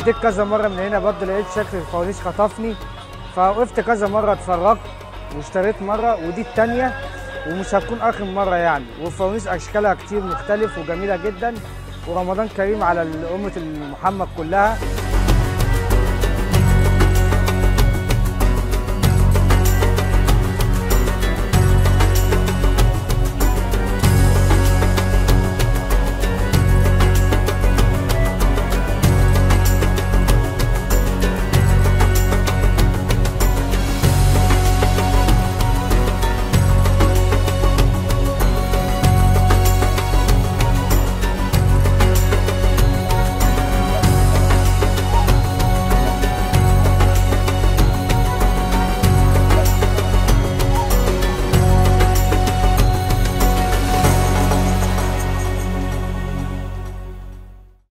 عديت كذا مره من هنا برضه لقيت شكل الفوانيس خطفني فوقفت كذا مره اتفرجت واشتريت مره ودي التانيه ومش هتكون اخر مره يعني والفوانيس اشكالها كتير مختلف وجميله جدا ورمضان كريم على امه محمد كلها